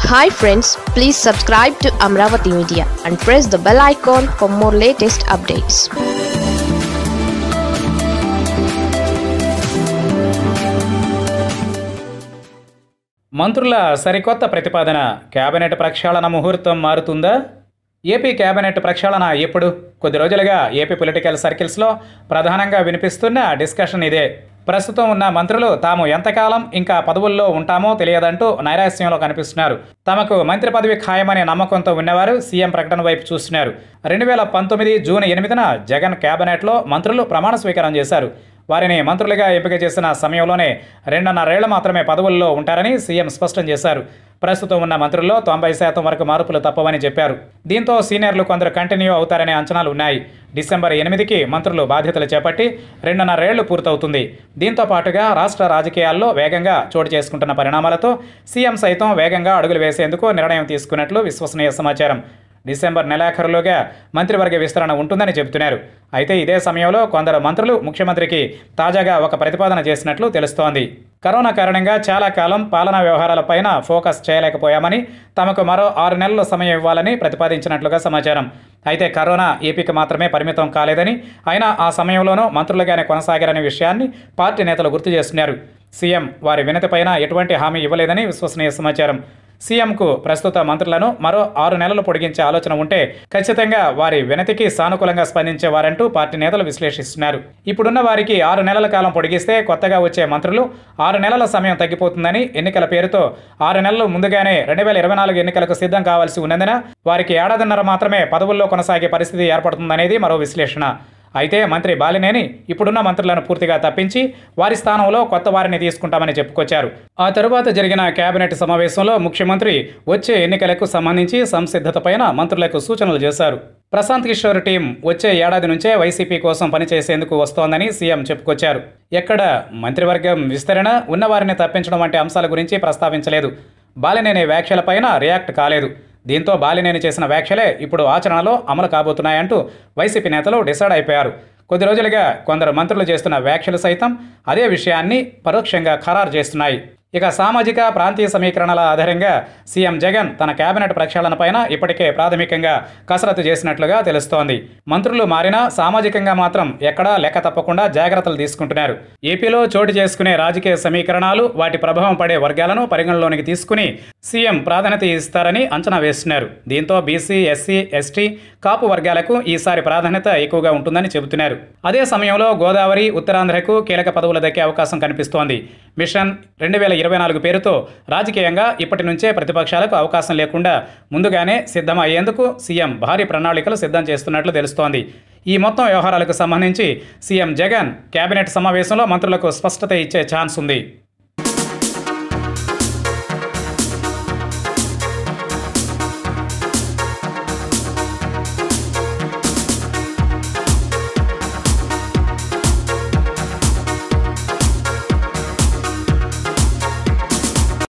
hi friends please subscribe to Amaravati media and press the bell icon for more latest updates మంత్రుల సరికొత్త ప్రతిపాదన cabinet ప్రక్షాళన ముహూర్తం మారుతుందా ఏపీ కేబినెట్ ప్రక్షాళన ఎప్పుడు కొద్ది రోజులుగా ఏపీ పొలిటికల్ సర్కిల్స్లో ప్రధానంగా వినిపిస్తున్న డిస్కషన్ ఇదే ప్రస్తుతం ఉన్న మంత్రులు తాము ఎంతకాలం ఇంకా పదవుల్లో ఉంటామో తెలియదంటూ నైరాశ్యంలో కనిపిస్తున్నారు తమకు మంత్రి పదవి ఖాయమనే నమ్మకంతో ఉన్నవారు సీఎం ప్రకటన వైపు చూస్తున్నారు రెండు వేల పంతొమ్మిది జూన్ ఎనిమిదిన జగన్ కేబినెట్లో మంత్రులు ప్రమాణ స్వీకారం చేశారు వారిని మంత్రులుగా ఎంపిక చేసిన సమయంలోనే రెండున్నరేళ్లు మాత్రమే పదవుల్లో ఉంటారని సీఎం స్పష్టం చేశారు ప్రస్తుతం ఉన్న మంత్రుల్లో తొంభై శాతం వరకు మార్పులు తప్పవని చెప్పారు దీంతో సీనియర్లు కొందరు కంటిన్యూ అవుతారనే అంచనాలు ఉన్నాయి డిసెంబర్ ఎనిమిదికి మంత్రులు బాధ్యతలు చేపట్టి రెండున్నరేళ్లు పూర్తవుతుంది దీంతో పాటుగా రాష్ట్ర రాజకీయాల్లో వేగంగా చోటు చేసుకుంటున్న పరిణామాలతో సీఎం సైతం వేగంగా అడుగులు వేసేందుకు నిర్ణయం తీసుకున్నట్లు విశ్వసనీయ సమాచారం డిసెంబర్ నెలాఖరులోగా మంత్రివర్గ విస్తరణ ఉంటుందని చెబుతున్నారు అయితే ఇదే సమయంలో కొందరు మంత్రులు ముఖ్యమంత్రికి తాజాగా ఒక ప్రతిపాదన చేసినట్లు తెలుస్తోంది కరోనా కారణంగా చాలా కాలం పాలనా వ్యవహారాలపైన ఫోకస్ చేయలేకపోయామని తమకు మరో ఆరు నెలల సమయం ఇవ్వాలని ప్రతిపాదించినట్లుగా సమాచారం అయితే కరోనా ఏపీకి మాత్రమే పరిమితం కాలేదని అయినా ఆ సమయంలోనూ మంత్రులుగానే కొనసాగారనే విషయాన్ని పార్టీ నేతలు గుర్తు చేస్తున్నారు సీఎం వారి వినతిపైన ఎటువంటి హామీ ఇవ్వలేదని విశ్వసనీయ సమాచారం సీఎంకు ప్రస్తుత మంత్రులను మరో ఆరు నెలలు పొడిగించే ఆలోచన ఉంటే ఖచ్చితంగా వారి వినతికి సానుకూలంగా స్పందించేవారంటూ పార్టీ నేతలు విశ్లేషిస్తున్నారు ఇప్పుడున్న వారికి ఆరు నెలల కాలం పొడిగిస్తే కొత్తగా వచ్చే మంత్రులు ఆరు నెలల సమయం తగ్గిపోతుందని ఎన్నికల పేరుతో ఆరు నెలలు ముందుగానే రెండు వేల ఇరవై నాలుగు ఎన్నికలకు సిద్ధం కావాల్సి ఉన్నందున వారికి ఏడాదిన్నర మాత్రమే పదవుల్లో కొనసాగే పరిస్థితి ఏర్పడుతుందనేది మరో విశ్లేషణ అయితే మంత్రి బాలినేని ఇప్పుడున్న మంత్రులను పూర్తిగా తప్పించి వారి స్థానంలో కొత్త వారిని తీసుకుంటామని చెప్పుకొచ్చారు ఆ తరువాత జరిగిన కేబినెట్ సమావేశంలో ముఖ్యమంత్రి వచ్చే ఎన్నికలకు సంబంధించి సంసిద్ధతపైన మంత్రులకు సూచనలు చేశారు ప్రశాంత్ కిషోర్ టీం వచ్చే ఏడాది నుంచే వైసీపీ కోసం పనిచేసేందుకు వస్తోందని సీఎం చెప్పుకొచ్చారు ఎక్కడ మంత్రివర్గం విస్తరణ ఉన్నవారిని తప్పించడం వంటి అంశాల గురించి ప్రస్తావించలేదు బాలినేని వ్యాఖ్యలపైన రియాక్ట్ కాలేదు దీంతో బాలినేని చేసిన వ్యాఖ్యలే ఇప్పుడు ఆచరణలో అమలు కాబోతున్నాయంటూ వైసీపీ నేతలు డిసైడ్ అయిపోయారు కొద్ది రోజులుగా కొందరు మంత్రులు చేస్తున్న వ్యాఖ్యలు సైతం అదే విషయాన్ని పరోక్షంగా ఖరారు చేస్తున్నాయి ఇక సామాజిక ప్రాంతీయ సమీకరణల ఆధారంగా సీఎం జగన్ తన కేబినెట్ ప్రక్షాళనపైన ఇప్పటికే ప్రాథమికంగా కసరత్తు చేసినట్లుగా తెలుస్తోంది మంత్రులు మారినా సామాజికంగా మాత్రం ఎక్కడా లెక్క తప్పకుండా జాగ్రత్తలు తీసుకుంటున్నారు ఏపీలో చోటు చేసుకునే రాజకీయ సమీకరణాలు వాటి ప్రభావం పడే వర్గాలను పరిగణలోనికి తీసుకుని సీఎం ప్రాధాన్యత ఇస్తారని అంచనా వేస్తున్నారు దీంతో బీసీ ఎస్సీ ఎస్టీ కాపు వర్గాలకు ఈసారి ప్రాధాన్యత ఎక్కువగా ఉంటుందని చెబుతున్నారు అదే సమయంలో గోదావరి ఉత్తరాంధ్రకు కీలక పదవులు దక్కే అవకాశం కనిపిస్తోంది మిషన్ రెండు వేల ఇరవై నాలుగు పేరుతో రాజకీయంగా ఇప్పటి నుంచే ప్రతిపక్షాలకు అవకాశం లేకుండా ముందుగానే సిద్ధం అయ్యేందుకు సీఎం భారీ ప్రణాళికలు సిద్ధం చేస్తున్నట్లు తెలుస్తోంది ఈ మొత్తం వ్యవహారాలకు సంబంధించి సీఎం జగన్ కేబినెట్ సమావేశంలో మంత్రులకు స్పష్టత ఇచ్చే ఛాన్స్ ఉంది